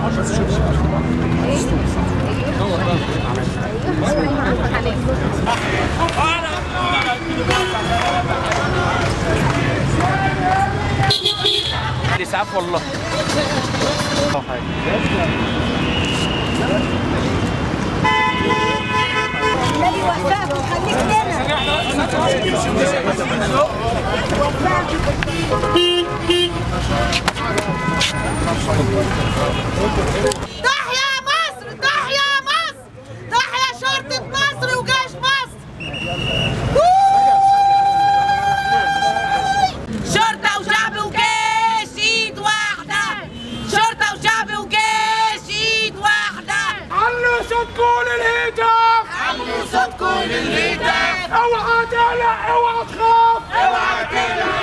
الاسعاف والله النبي وفاك وخليك لنا تحيا مصر تحيا مصر تحيا شرطة مصر وجيش مصر شرطة وشعب وجيش ايد واحدة شرطة وشعب وجيش ايد واحدة علوا صوتكم للهتاف علوا صوتكم للهتاف اوعى تقلق اوعى تخاف اوعى تقلق